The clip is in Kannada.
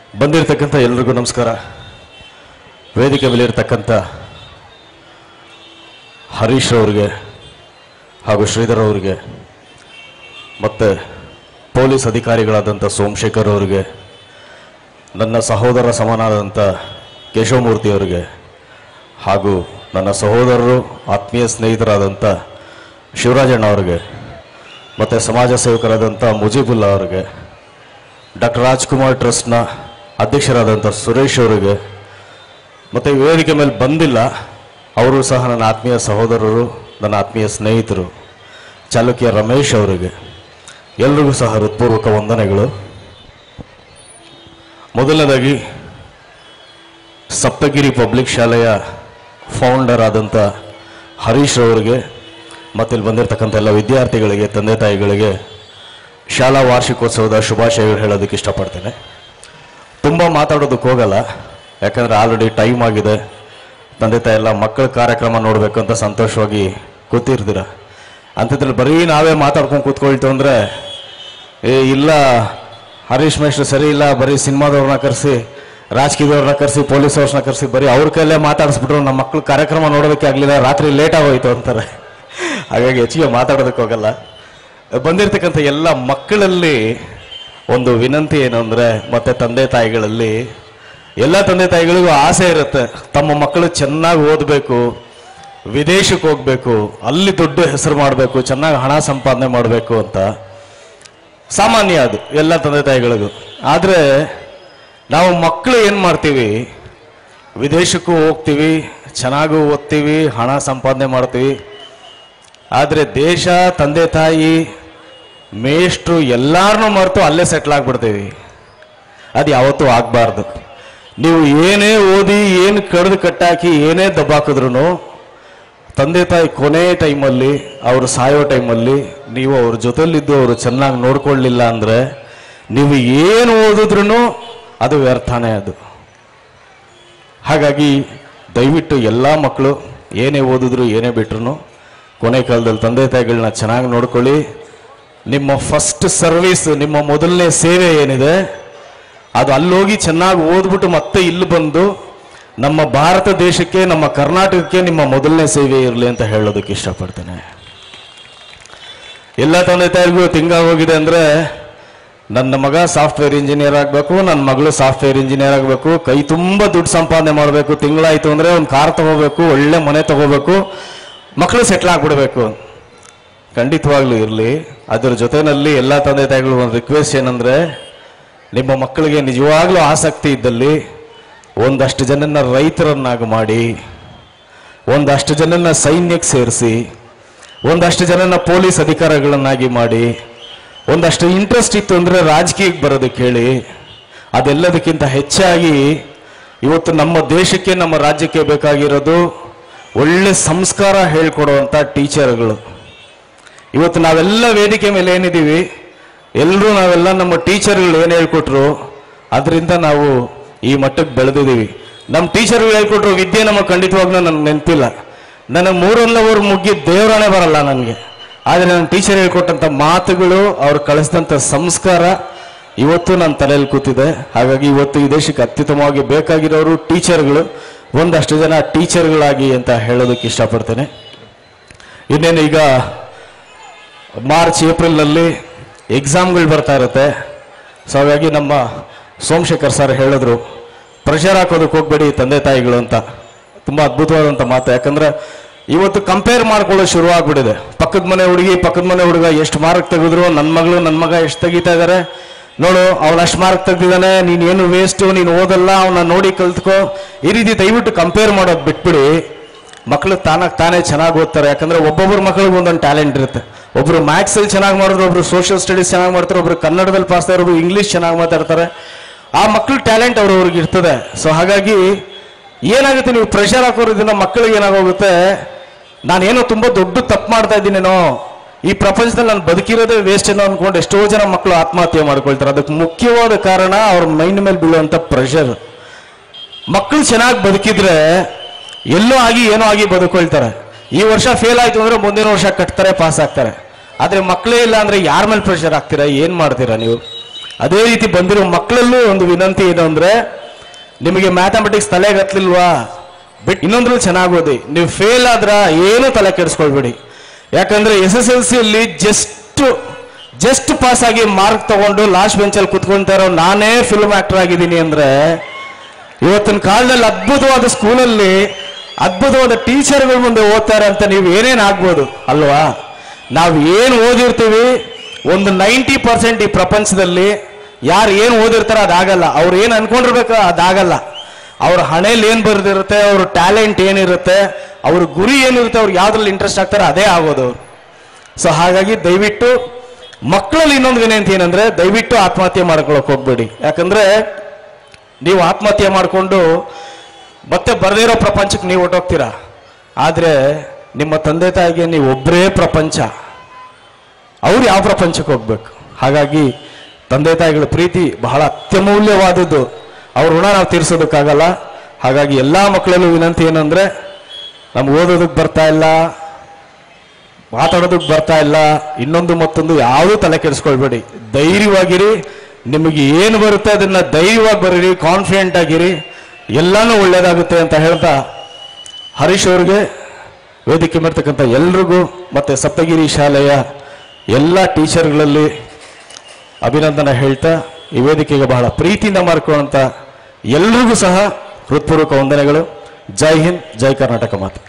ಬಂದಿರತಕ್ಕಂಥ ಎಲ್ರಿಗೂ ನಮಸ್ಕಾರ ವೇದಿಕೆ ಮೇಲೆ ಇರ್ತಕ್ಕಂಥ ಹರೀಶ್ ಅವ್ರಿಗೆ ಹಾಗೂ ಶ್ರೀಧರ್ ಅವರಿಗೆ ಮತ್ತು ಪೊಲೀಸ್ ಅಧಿಕಾರಿಗಳಾದಂಥ ಸೋಮಶೇಖರ್ ಅವರಿಗೆ ನನ್ನ ಸಹೋದರ ಸಮನಾದಂಥ ಕೇಶವಮೂರ್ತಿ ಅವರಿಗೆ ಹಾಗೂ ನನ್ನ ಸಹೋದರರು ಆತ್ಮೀಯ ಸ್ನೇಹಿತರಾದಂಥ ಶಿವರಾಜಣ್ಣ ಅವರಿಗೆ ಮತ್ತು ಸಮಾಜ ಸೇವಕರಾದಂಥ ಮುಜೀಬುಲ್ಲಾ ಅವರಿಗೆ ಡಾಕ್ಟರ್ ರಾಜ್ಕುಮಾರ್ ಟ್ರಸ್ಟ್ನ ಅಧ್ಯಕ್ಷರಾದಂಥ ಸುರೇಶ್ ಅವರಿಗೆ ಮತ್ತು ವೇದಿಕೆ ಮೇಲೆ ಬಂದಿಲ್ಲ ಅವರು ಸಹ ನನ್ನ ಆತ್ಮೀಯ ಸಹೋದರರು ನನ್ನ ಆತ್ಮೀಯ ಸ್ನೇಹಿತರು ಚಾಲುಕ್ಯ ರಮೇಶ್ ಅವರಿಗೆ ಎಲ್ರಿಗೂ ಸಹ ಹೃತ್ಪೂರ್ವಕ ವಂದನೆಗಳು ಮೊದಲನೇದಾಗಿ ಸಪ್ತಗಿರಿ ಪಬ್ಲಿಕ್ ಶಾಲೆಯ ಫೌಂಡರ್ ಆದಂಥ ಹರೀಶ್ ಅವರಿಗೆ ಮತ್ತು ಇಲ್ಲಿ ಬಂದಿರತಕ್ಕಂಥ ಎಲ್ಲ ವಿದ್ಯಾರ್ಥಿಗಳಿಗೆ ತಂದೆ ತಾಯಿಗಳಿಗೆ ಶಾಲಾ ವಾರ್ಷಿಕೋತ್ಸವದ ಶುಭಾಶಯಗಳು ಹೇಳೋದಕ್ಕೆ ಇಷ್ಟಪಡ್ತೇನೆ ತುಂಬ ಮಾತಾಡೋದಕ್ಕೆ ಹೋಗಲ್ಲ ಯಾಕಂದರೆ ಆಲ್ರೆಡಿ ಟೈಮ್ ಆಗಿದೆ ತಂದೆ ತಾಯಿ ಎಲ್ಲ ಮಕ್ಕಳ ಕಾರ್ಯಕ್ರಮ ನೋಡಬೇಕು ಅಂತ ಸಂತೋಷವಾಗಿ ಕೂತಿರ್ತೀರ ಅಂಥದ್ರಲ್ಲಿ ಬರೀ ನಾವೇ ಮಾತಾಡ್ಕೊಂಡು ಕೂತ್ಕೊಳ್ತು ಅಂದರೆ ಏ ಇಲ್ಲ ಹರೀಶ್ ಮೇಷ್ಟ್ರು ಸರಿ ಇಲ್ಲ ಬರೀ ಸಿನಿಮಾದವ್ರನ್ನ ಕರೆಸಿ ರಾಜಕೀಯದವ್ರನ್ನ ಕರೆಸಿ ಪೊಲೀಸ್ ಅವ್ರನ್ನ ಕರೆಸಿ ಬರೀ ಅವ್ರ ಕೈಲೇ ಮಾತಾಡಿಸ್ಬಿಟ್ರು ನಮ್ಮ ಮಕ್ಕಳು ಕಾರ್ಯಕ್ರಮ ನೋಡೋದಕ್ಕೆ ಆಗಲಿಲ್ಲ ರಾತ್ರಿ ಲೇಟ್ ಆಗೋಯ್ತು ಅಂತಾರೆ ಹಾಗಾಗಿ ಹೆಚ್ಚಿಗೆ ಮಾತಾಡೋದಕ್ಕೆ ಹೋಗಲ್ಲ ಬಂದಿರತಕ್ಕಂಥ ಎಲ್ಲ ಮಕ್ಕಳಲ್ಲಿ ಒಂದು ವಿನಂತಿ ಏನು ಅಂದರೆ ಮತ್ತೆ ತಂದೆ ತಾಯಿಗಳಲ್ಲಿ ಎಲ್ಲ ತಂದೆ ತಾಯಿಗಳಿಗೂ ಆಸೆ ಇರುತ್ತೆ ತಮ್ಮ ಮಕ್ಕಳು ಚೆನ್ನಾಗಿ ಓದಬೇಕು ವಿದೇಶಕ್ಕೆ ಹೋಗಬೇಕು ಅಲ್ಲಿ ದೊಡ್ಡ ಹೆಸರು ಮಾಡಬೇಕು ಚೆನ್ನಾಗಿ ಹಣ ಸಂಪಾದನೆ ಮಾಡಬೇಕು ಅಂತ ಸಾಮಾನ್ಯ ಅದು ಎಲ್ಲ ತಂದೆ ತಾಯಿಗಳಿಗೂ ಆದರೆ ನಾವು ಮಕ್ಕಳು ಏನು ಮಾಡ್ತೀವಿ ವಿದೇಶಕ್ಕೂ ಹೋಗ್ತೀವಿ ಚೆನ್ನಾಗೂ ಓದ್ತೀವಿ ಹಣ ಸಂಪಾದನೆ ಮಾಡ್ತೀವಿ ಆದರೆ ದೇಶ ತಂದೆ ತಾಯಿ ಮೇಷ್ಟ್ರು ಎಲ್ಲಾರನ್ನೂ ಮರೆತು ಅಲ್ಲೇ ಸೆಟ್ಲ್ ಆಗ್ಬಿಡ್ತೀವಿ ಅದು ಯಾವತ್ತೂ ಆಗಬಾರ್ದು ನೀವು ಏನೇ ಓದಿ ಏನು ಕಡ್ದು ಕಟ್ಟಾಕಿ ಏನೇ ದಬ್ಬಾಕಿದ್ರು ತಂದೆ ತಾಯಿ ಕೊನೆ ಟೈಮಲ್ಲಿ ಅವರು ಸಾಯೋ ಟೈಮಲ್ಲಿ ನೀವು ಅವ್ರ ಜೊತೆಲಿದ್ದು ಅವರು ಚೆನ್ನಾಗಿ ನೋಡ್ಕೊಳ್ಳಿಲ್ಲ ಅಂದರೆ ನೀವು ಏನು ಓದಿದ್ರು ಅದು ವ್ಯರ್ಥನೇ ಅದು ಹಾಗಾಗಿ ದಯವಿಟ್ಟು ಎಲ್ಲ ಮಕ್ಕಳು ಏನೇ ಓದಿದ್ರು ಏನೇ ಬಿಟ್ರು ಕೊನೆ ಕಾಲದಲ್ಲಿ ತಂದೆ ತಾಯಿಗಳನ್ನ ಚೆನ್ನಾಗಿ ನೋಡ್ಕೊಳ್ಳಿ ನಿಮ್ಮ ಫಸ್ಟ್ ಸರ್ವಿಸ್ ನಿಮ್ಮ ಮೊದಲನೇ ಸೇವೆ ಏನಿದೆ ಅದು ಅಲ್ಲೋಗಿ ಚೆನ್ನಾಗಿ ಓದ್ಬಿಟ್ಟು ಮತ್ತೆ ಇಲ್ಲಿ ಬಂದು ನಮ್ಮ ಭಾರತ ದೇಶಕ್ಕೆ ನಮ್ಮ ಕರ್ನಾಟಕಕ್ಕೆ ನಿಮ್ಮ ಮೊದಲನೇ ಸೇವೆ ಇರಲಿ ಅಂತ ಹೇಳೋದಕ್ಕೆ ಇಷ್ಟಪಡ್ತೇನೆ ಎಲ್ಲ ತಂದೆ ತಾಯಿಗೂ ಹೋಗಿದೆ ಅಂದರೆ ನನ್ನ ಮಗ ಸಾಫ್ಟ್ವೇರ್ ಇಂಜಿನಿಯರ್ ಆಗಬೇಕು ನನ್ನ ಮಗಳು ಸಾಫ್ಟ್ವೇರ್ ಇಂಜಿನಿಯರ್ ಆಗಬೇಕು ಕೈ ತುಂಬ ದುಡ್ಡು ಸಂಪಾದನೆ ಮಾಡಬೇಕು ತಿಂಗಳಾಯ್ತು ಅಂದರೆ ಒಂದು ಕಾರ್ ತಗೋಬೇಕು ಒಳ್ಳೆ ಮನೆ ತಗೋಬೇಕು ಮಕ್ಕಳು ಸೆಟ್ಲ್ ಆಗ್ಬಿಡ್ಬೇಕು ಖಂಡಿತವಾಗ್ಲೂ ಇರಲಿ ಅದರ ಜೊತೆಯಲ್ಲಿ ಎಲ್ಲ ತಂದೆ ತಾಯಿಗಳು ಒಂದು ರಿಕ್ವೆಸ್ಟ್ ಏನಂದರೆ ನಿಮ್ಮ ಮಕ್ಕಳಿಗೆ ನಿಜವಾಗ್ಲೂ ಆಸಕ್ತಿ ಇದ್ದಲ್ಲಿ ಒಂದಷ್ಟು ಜನನ ರೈತರನ್ನಾಗಿ ಮಾಡಿ ಒಂದಷ್ಟು ಜನನ ಸೈನ್ಯಕ್ಕೆ ಸೇರಿಸಿ ಒಂದಷ್ಟು ಜನನ ಪೊಲೀಸ್ ಅಧಿಕಾರಿಗಳನ್ನಾಗಿ ಮಾಡಿ ಒಂದಷ್ಟು ಇಂಟ್ರೆಸ್ಟ್ ಇತ್ತು ಅಂದರೆ ರಾಜಕೀಯಕ್ಕೆ ಬರೋದಕ್ಕೆ ಹೇಳಿ ಅದೆಲ್ಲದಕ್ಕಿಂತ ಹೆಚ್ಚಾಗಿ ಇವತ್ತು ನಮ್ಮ ದೇಶಕ್ಕೆ ನಮ್ಮ ರಾಜ್ಯಕ್ಕೆ ಬೇಕಾಗಿರೋದು ಒಳ್ಳೆ ಸಂಸ್ಕಾರ ಹೇಳ್ಕೊಡುವಂಥ ಟೀಚರ್ಗಳು ಇವತ್ತು ನಾವೆಲ್ಲ ವೇದಿಕೆ ಮೇಲೆ ಏನಿದ್ದೀವಿ ಎಲ್ಲರೂ ನಾವೆಲ್ಲ ನಮ್ಮ ಟೀಚರ್ಗಳು ಏನು ಹೇಳ್ಕೊಟ್ರು ಅದರಿಂದ ನಾವು ಈ ಮಟ್ಟಕ್ಕೆ ಬೆಳೆದಿದ್ದೀವಿ ನಮ್ಮ ಟೀಚರ್ಗಳು ಹೇಳ್ಕೊಟ್ರು ವಿದ್ಯೆ ನಮಗೆ ಖಂಡಿತವಾಗ್ಲೂ ನನಗೆ ನೆನಪಿಲ್ಲ ನನಗೆ ಮೂರಲ್ಲವರು ಮುಗ್ಗಿ ದೇವರಾಣೆ ಬರಲ್ಲ ನನಗೆ ಆದರೆ ನನ್ನ ಟೀಚರ್ ಹೇಳ್ಕೊಟ್ಟಂಥ ಮಾತುಗಳು ಅವ್ರು ಕಳಿಸಿದಂಥ ಸಂಸ್ಕಾರ ಇವತ್ತು ನನ್ನ ತಲೆಯಲ್ಲಿ ಕೂತಿದೆ ಹಾಗಾಗಿ ಇವತ್ತು ಈ ದೇಶಕ್ಕೆ ಅತ್ಯುತ್ತಮವಾಗಿ ಬೇಕಾಗಿರೋರು ಟೀಚರ್ಗಳು ಒಂದಷ್ಟು ಜನ ಟೀಚರ್ಗಳಾಗಿ ಅಂತ ಹೇಳೋದಕ್ಕೆ ಇಷ್ಟಪಡ್ತೇನೆ ಇನ್ನೇನು ಈಗ ಮಾರ್ಚ್ ಏಪ್ರಿಲ್ನಲ್ಲಿ ಎಕ್ಸಾಮ್ಗಳು ಬರ್ತಾ ಇರುತ್ತೆ ಸೊ ಹಾಗಾಗಿ ನಮ್ಮ ಸೋಮಶೇಖರ್ ಸರ್ ಹೇಳಿದ್ರು ಪ್ರೆಷರ್ ಹಾಕೋದಕ್ಕೆ ಹೋಗ್ಬೇಡಿ ತಂದೆ ತಾಯಿಗಳು ಅಂತ ತುಂಬ ಅದ್ಭುತವಾದಂಥ ಮಾತು ಯಾಕಂದ್ರೆ ಇವತ್ತು ಕಂಪೇರ್ ಮಾಡ್ಕೊಳ್ಳೋದು ಶುರು ಆಗ್ಬಿಟ್ಟಿದೆ ಪಕ್ಕದ ಮನೆ ಹುಡುಗಿ ಪಕ್ಕದ ಮನೆ ಹುಡುಗ ಎಷ್ಟು ಮಾರ್ಕ್ ತೆಗೆದ್ರು ನನ್ನ ಮಗಳು ನನ್ನ ಮಗ ಎಷ್ಟು ತೆಗಿತಾ ಇದ್ದಾರೆ ನೋಡು ಅವ್ನು ಅಷ್ಟು ಮಾರ್ಕ್ ತೆಗ್ದಿದ್ದಾನೆ ನೀನು ಏನು ವೇಸ್ಟು ನೀನು ಓದಲ್ಲ ಅವನ್ನ ನೋಡಿ ಕಲ್ತ್ಕೋ ಈ ರೀತಿ ದಯವಿಟ್ಟು ಕಂಪೇರ್ ಮಾಡೋದು ಬಿಟ್ಬಿಡಿ ಮಕ್ಕಳು ತಾನಾಗಿ ತಾನೇ ಚೆನ್ನಾಗಿ ಓದ್ತಾರೆ ಯಾಕಂದ್ರೆ ಒಬ್ಬೊಬ್ಬರ ಮಕ್ಕಳಿಗೆ ಒಂದೊಂದು ಟ್ಯಾಲೆಂಟ್ ಇರುತ್ತೆ ಒಬ್ರು ಮ್ಯಾಥ್ಸ್ ಅಲ್ಲಿ ಚೆನ್ನಾಗಿ ಮಾಡಿದ್ರು ಒಬ್ರು ಸೋಷಿಯಲ್ ಸ್ಟಡೀಸ್ ಚೆನ್ನಾಗಿ ಮಾಡ್ತಾರೆ ಒಬ್ರು ಕನ್ನಡದಲ್ಲಿ ಪಾಸ್ ಒಬ್ರು ಇಂಗ್ಲಿಷ್ ಚೆನ್ನಾಗಿ ಮಾತಾಡ್ತಾರೆ ಆ ಮಕ್ಕಳ ಟ್ಯಾಲೆಂಟ್ ಅವ್ರವ್ರಿಗೆ ಇರ್ತದೆ ಸೊ ಹಾಗಾಗಿ ಏನಾಗುತ್ತೆ ನೀವು ಪ್ರೆಷರ್ ಹಾಕೋದ್ರಿಂದ ಮಕ್ಕಳಿಗೆ ಏನಾಗೋಗುತ್ತೆ ನಾನೇನೋ ತುಂಬಾ ದೊಡ್ಡ ತಪ್ಪು ಮಾಡ್ತಾ ಇದ್ದೀನೇನೋ ಈ ಪ್ರಪಂಚದಲ್ಲಿ ನಾನು ಬದುಕಿರೋದೇ ವೇಸ್ಟ್ ಏನೋ ಅನ್ಕೊಂಡು ಎಷ್ಟೋ ಜನ ಮಕ್ಕಳು ಆತ್ಮಹತ್ಯೆ ಮಾಡ್ಕೊಳ್ತಾರೆ ಅದಕ್ಕೆ ಮುಖ್ಯವಾದ ಕಾರಣ ಅವ್ರ ಮೈಂಡ್ ಮೇಲೆ ಬೀಳುವಂತ ಪ್ರೆಷರ್ ಮಕ್ಕಳು ಚೆನ್ನಾಗಿ ಬದುಕಿದ್ರೆ ಎಲ್ಲೋ ಆಗಿ ಏನೋ ಆಗಿ ಬದುಕೊಳ್ತಾರೆ ಈ ವರ್ಷ ಫೇಲ್ ಆಯ್ತು ಅಂದ್ರೆ ಮುಂದಿನ ವರ್ಷ ಕಟ್ತಾರೆ ಪಾಸ್ ಆಗ್ತಾರೆ ಆದ್ರೆ ಮಕ್ಕಳೇ ಇಲ್ಲ ಅಂದ್ರೆ ಯಾರ ಮೇಲೆ ಪ್ರೆಷರ್ ಆಗ್ತೀರಾ ಏನ್ ಮಾಡ್ತೀರಾ ನೀವು ಅದೇ ರೀತಿ ಬಂದಿರೋ ಮಕ್ಕಳಲ್ಲೂ ಒಂದು ವಿನಂತಿ ಏನು ಅಂದ್ರೆ ನಿಮಗೆ ಮ್ಯಾಥಮೆಟಿಕ್ಸ್ ತಲೆಗೆ ಹತ್ತಲಿಲ್ವಾ ಬಿಟ್ ಇನ್ನೊಂದ್ರಲ್ಲಿ ಚೆನ್ನಾಗಿ ಓದಿ ನೀವು ಫೇಲ್ ಆದ್ರ ಏನು ತಲೆ ಕೆಡಿಸ್ಕೊಳ್ಬೇಡಿ ಯಾಕಂದ್ರೆ ಎಸ್ ಎಸ್ ಎಲ್ ಸಿಯಲ್ಲಿ ಜಸ್ಟ್ ಜಸ್ಟ್ ಪಾಸ್ ಆಗಿ ಮಾರ್ಕ್ ತಗೊಂಡು ಲಾಸ್ಟ್ ಬೆಂಚಲ್ಲಿ ಕುತ್ಕೊಂತಾ ಇರೋ ನಾನೇ ಫಿಲ್ಮ್ ಆಕ್ಟರ್ ಆಗಿದ್ದೀನಿ ಅಂದ್ರೆ ಇವತ್ತಿನ ಕಾಲದಲ್ಲಿ ಅದ್ಭುತವಾದ ಸ್ಕೂಲಲ್ಲಿ ಅದ್ಭುತವಾದ ಟೀಚರ್ಗಳ ಮುಂದೆ ಓದ್ತಾರೆ ಅಂತ ನೀವು ಏನೇನು ಆಗ್ಬೋದು ಅಲ್ವಾ ನಾವು ಏನು ಓದಿರ್ತೀವಿ ಒಂದು ನೈಂಟಿ ಪರ್ಸೆಂಟ್ ಈ ಪ್ರಪಂಚದಲ್ಲಿ ಯಾರು ಏನು ಓದಿರ್ತಾರೋ ಅದಾಗಲ್ಲ ಅವ್ರು ಏನು ಅನ್ಕೊಂಡಿರ್ಬೇಕು ಅದಾಗಲ್ಲ ಅವ್ರ ಹಣೆಯಲ್ಲಿ ಏನು ಬರೆದಿರುತ್ತೆ ಅವ್ರ ಟ್ಯಾಲೆಂಟ್ ಏನಿರುತ್ತೆ ಅವ್ರ ಗುರಿ ಏನಿರುತ್ತೆ ಅವ್ರಿಗೆ ಯಾವ್ದ್ರಲ್ಲಿ ಇಂಟ್ರೆಸ್ಟ್ ಆಗ್ತಾರೆ ಅದೇ ಆಗೋದು ಅವ್ರು ಸೊ ಹಾಗಾಗಿ ದಯವಿಟ್ಟು ಮಕ್ಕಳಲ್ಲಿ ಇನ್ನೊಂದು ವಿನಂತಿ ಏನಂದ್ರೆ ದಯವಿಟ್ಟು ಆತ್ಮಹತ್ಯೆ ಮಾಡ್ಕೊಳಕ್ ಹೋಗ್ಬೇಡಿ ಯಾಕಂದ್ರೆ ನೀವು ಆತ್ಮಹತ್ಯೆ ಮಾಡಿಕೊಂಡು ಮತ್ತೆ ಬರದೇ ಇರೋ ಪ್ರಪಂಚಕ್ಕೆ ನೀವು ಹೊಟ್ಟೋಗ್ತೀರಾ ಆದರೆ ನಿಮ್ಮ ತಂದೆ ತಾಯಿಗೆ ನೀವು ಒಬ್ಬರೇ ಪ್ರಪಂಚ ಅವ್ರು ಯಾವ ಪ್ರಪಂಚಕ್ಕೆ ಹೋಗ್ಬೇಕು ಹಾಗಾಗಿ ತಂದೆ ತಾಯಿಗಳ ಪ್ರೀತಿ ಬಹಳ ಅತ್ಯಮೂಲ್ಯವಾದದ್ದು ಅವ್ರ ಋಣ ನಾವು ತೀರ್ಸೋದಕ್ಕಾಗಲ್ಲ ಹಾಗಾಗಿ ಎಲ್ಲ ಮಕ್ಕಳಲ್ಲೂ ವಿನಂತಿ ಏನಂದ್ರೆ ನಮ್ಗೆ ಓದೋದಕ್ಕೆ ಬರ್ತಾ ಇಲ್ಲ ಮಾತಾಡೋದಕ್ಕೆ ಬರ್ತಾ ಇಲ್ಲ ಇನ್ನೊಂದು ಮತ್ತೊಂದು ಯಾವುದೂ ತಲೆ ಕೆಡಿಸ್ಕೊಳ್ಬೇಡಿ ಧೈರ್ಯವಾಗಿರಿ ನಿಮಗೆ ಏನು ಬರುತ್ತೆ ಅದನ್ನ ಧೈರ್ಯವಾಗಿ ಬರೀರಿ ಕಾನ್ಫಿಡೆಂಟ್ ಆಗಿರಿ ಎಲ್ಲಾನು ಒಳ್ಳೇದಾಗುತ್ತೆ ಅಂತ ಹೇಳ್ತಾ ಹರೀಶ್ ಅವ್ರಿಗೆ ವೇದಿಕೆ ಮೇರ್ತಕ್ಕಂಥ ಎಲ್ರಿಗೂ ಮತ್ತೆ ಸಪ್ತಗಿರಿ ಶಾಲೆಯ ಎಲ್ಲ ಟೀಚರ್ಗಳಲ್ಲಿ ಅಭಿನಂದನೆ ಹೇಳ್ತಾ ಈ ವೇದಿಕೆಗೆ ಬಹಳ ಪ್ರೀತಿಯಿಂದ ಮಾಡ್ಕೊಳ್ಳುವಂತ ಎಲ್ರಿಗೂ ಸಹ ಹೃತ್ಪೂರ್ವಕ ವಂದನೆಗಳು ಜೈ ಹಿಂದ್ ಜೈ ಕರ್ನಾಟಕ ಮಾತು